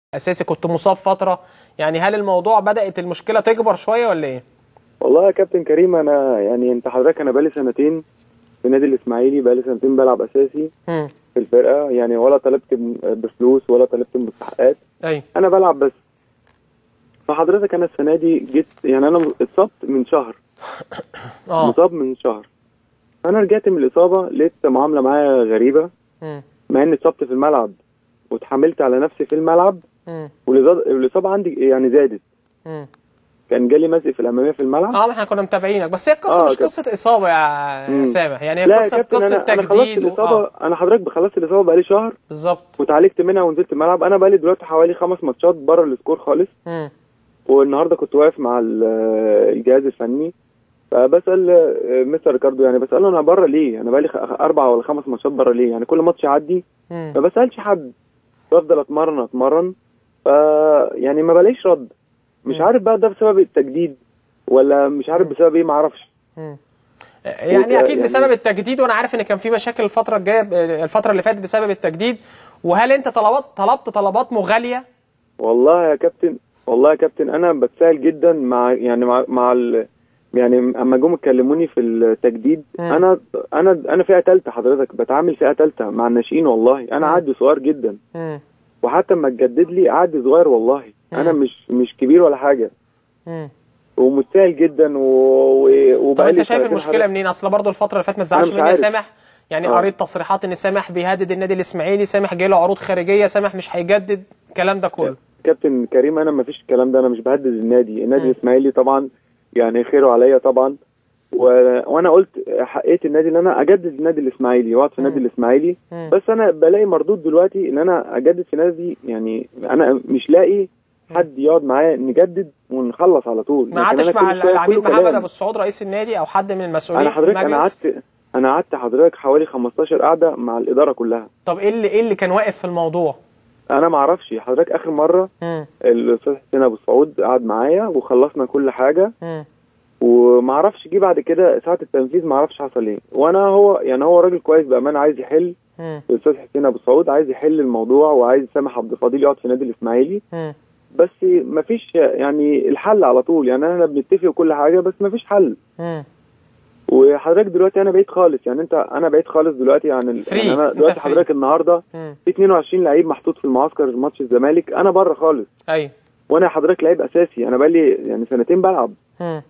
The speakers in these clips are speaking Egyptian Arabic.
اساسي كنت مصاب فتره يعني هل الموضوع بدات المشكله تكبر شويه ولا ايه والله يا كابتن كريم انا يعني انت حضرتك انا بقالي سنتين في نادي الاسماعيلي بقالي سنتين بلعب اساسي امم في الفرقه يعني ولا طلبت ب- بفلوس ولا طلبت بمستحقات ايوه انا بلعب بس فحضرتك انا السنه دي جيت يعني انا اتصبت من شهر اه مصاب من شهر انا رجعت من الاصابه لقيت معامله معايا غريبه امم مع اني اتصبت في الملعب واتحملت على نفسي في الملعب امم والإصابة- والاصابه عندي يعني زادت امم كان جالي مزق في الاماميه في الملعب اه ما احنا كنا متابعينك بس هي القصه آه، مش كابتن. قصه اصابه يا مم. سامح يعني هي لا يا قصه كابتن قصه انا انا خلصت تجديد و... الاصابه آه. انا حضرتك خلصت الاصابه بقالي شهر بالظبط واتعالجت منها ونزلت الملعب انا بقالي دلوقتي حوالي خمس ماتشات بره السكور خالص امم والنهارده كنت واقف مع ال- الجهاز الفني فبسال آه، مستر ريكاردو يعني بساله انا بره ليه؟ انا بقالي خ- اربع ولا خمس ماتشات بره ليه؟ يعني كل ماتش يعدي امم ما بسالش حد بفضل اتمرن اتمرن ف يعني ما بلاقيش رد مش مم. عارف بقى ده بسبب التجديد ولا مش عارف بسبب ايه ما اعرفش مم. يعني وت- اكيد يعني- بسبب التجديد وانا عارف ان كان في مشاكل الفتره الجايه الفتره اللي فاتت بسبب التجديد وهل انت طلبات طلبت طلبات مغاليه والله يا كابتن والله يا كابتن انا بتساءل جدا مع يعني مع, مع ال يعني اما جم كلموني في التجديد مم. انا انا انا فئه ثالثه حضرتك بتعامل فئه ثالثه مع الناشئين والله انا مم. عادي صغير جدا امم وحتى اما تجدد لي عادي صغير والله انا مم. مش مش كبير ولا حاجه امم ومتساءل جدا و... و... طب وبقالي انت شايف سنتين المشكله حضرتك- منين اصل برضه الفتره اللي فاتت ما تزعلش مش مني يا عارف. سامح يعني آه. قريت تصريحات ان سامح بيهدد النادي الاسماعيلي سامح جاي له عروض خارجيه سامح مش هيجدد الكلام ده كله كابتن كريم انا ما فيش الكلام ده انا مش بهدد النادي النادي مم. الاسماعيلي طبعا يعني خيره عليا طبعا و... وانا قلت حقيت النادي ان انا اجدد النادي الاسماعيلي واقعد في النادي مم. الاسماعيلي مم. بس انا بلاقي مردود دلوقتي ان انا اجدد في نادي يعني انا مش لاقي حد يقعد معايا نجدد ونخلص على طول ما لكن قعدتش أنا مع كل شوية العميد كله محمد كلام. ابو السعود رئيس النادي او حد من المسؤولين انا في حضرتك انا المجلس قعدت انا قعدت حضرتك حوالي 15 قعده مع الاداره كلها طب ايه اللي ايه اللي كان واقف في الموضوع انا ما اعرفش حضرتك اخر مره امم الاستاذ حسين ابو السعود قعد معايا وخلصنا كل حاجه امم وما اعرفش جه بعد كده ساعه التنفيذ ما اعرفش حصل ايه وانا هو يعني هو راجل كويس بامانه عايز يحل امم الاستاذ حسين ابو سعود عايز يحل الموضوع وعايز سامح عبد الفضيل يقعد في النادي الاسماعيلي امم بس ما فيش يعني الحل على طول يعني احنا بنتفق وكل حاجه بس ما فيش حل امم وحضرتك دلوقتي انا بعيد خالص يعني انت انا بعيد خالص دلوقتي عن ال... Free. يعني انا انت دلوقتي free. حضرتك النهارده امم في 22 لعيب محطوط في المعسكر ماتش الزمالك انا بره خالص ايوه وانا حضرتك لعيب اساسي انا بقالي يعني سنتين بلعب امم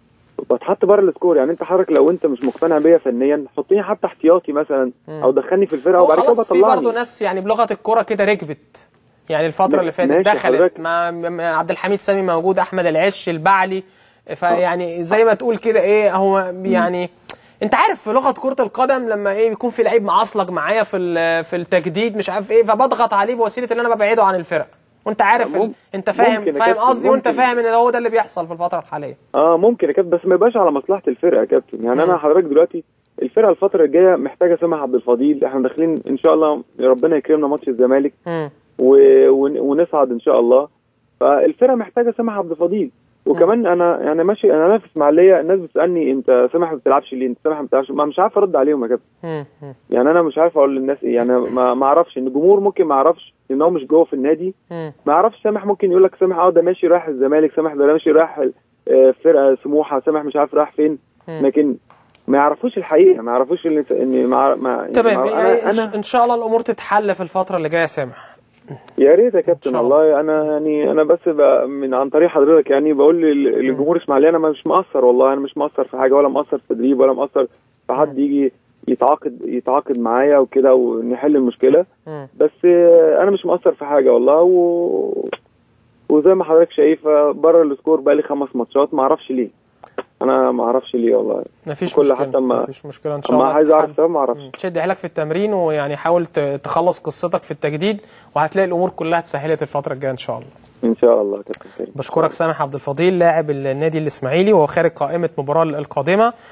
بتحط بره السكور يعني انت حضرتك لو انت مش مقتنع بيا فنيا حطني حتى احتياطي مثلا مم. او دخلني في الفرقه هو وبعد كده خلاص في بطلعني برضه ناس يعني بلغه الكوره كده ركبت يعني الفتره ما- اللي فاتت ماشي دخلت حضرتك. مع مع عبد الحميد سامي موجود احمد العش البعلي فيعني زي ما تقول كده ايه هو يعني انت عارف في لغه كره القدم لما ايه بيكون في لعيب معصلج معايا في ال- في التجديد مش عارف ايه فبضغط عليه بوسيله ان انا ببعده عن الفرق وانت عارف ال- مم- انت فاهم ممكن يا فاهم كابتن، قصدي وانت ممكن. فاهم ان هو ده اللي بيحصل في الفتره الحاليه اه ممكن يا كابتن بس ما يبقاش على مصلحه الفرقه يا كابتن يعني مم. انا حضرتك دلوقتي الفرقه الفتره الجايه محتاجه سامح عبد الفضيل احنا داخلين ان شاء الله ربنا يكرمنا ماتش الزمالك امم و... ون- ونصعد ان شاء الله فالفرقه محتاجه سامح عبد الفضيل وكمان انا يعني ماشي انا أنا في اسماعيليه الناس بتسالني انت سامح ما بتلعبش ليه انت سامح ما بتلعبش ما مش عارف ارد عليهم يا كابتن امم يعني انا مش عارف اقول للناس ايه يعني ما ما اعرفش ان الجمهور ممكن ما يعرفش ان هو مش جوه في النادي امم ما يعرفش سامح ممكن يقول لك سامح اه ده ماشي رايح الزمالك سامح ده ماشي رايح آه، فرقه سموحه سامح مش عارف رايح فين مم. لكن ما يعرفوش الحقيقه ما يعرفوش ان ان ما ما تمام ما- يعني انا, أنا ان شاء الله الامور تتحل في الفتره اللي جايه يا سامح يا ريت يا كابتن شاء الله. والله انا يعني انا بس بقى من عن طريق حضرتك يعني بقول لل- للجمهور اسماعيليه انا مش مقصر والله انا مش مقصر في حاجه ولا مقصر في تدريب ولا مقصر في حد يجي يتعاقد يتعاقد معايا وكده ونحل المشكله امم بس آه، انا مش مقصر في حاجه والله و... وزي ما حضرتك شايفه بره السكور بقى لي خمس ماتشات ما اعرفش ليه انا ما اعرفش ليه والله مفيش كل مشكله حتى ما- مفيش مشكله ان شاء اما الله عايز اعرف تتحل. سبب ما اعرفش مم. تشد حيلك في التمرين ويعني حاول ت- تخلص قصتك في التجديد وهتلاقي الامور كلها اتسهلت الفتره الجايه ان شاء الله ان شاء الله كابتن كريم بشكرك سامح عبد الفضيل لاعب النادي الاسماعيلي وهو خارج قائمه مباراه القادمه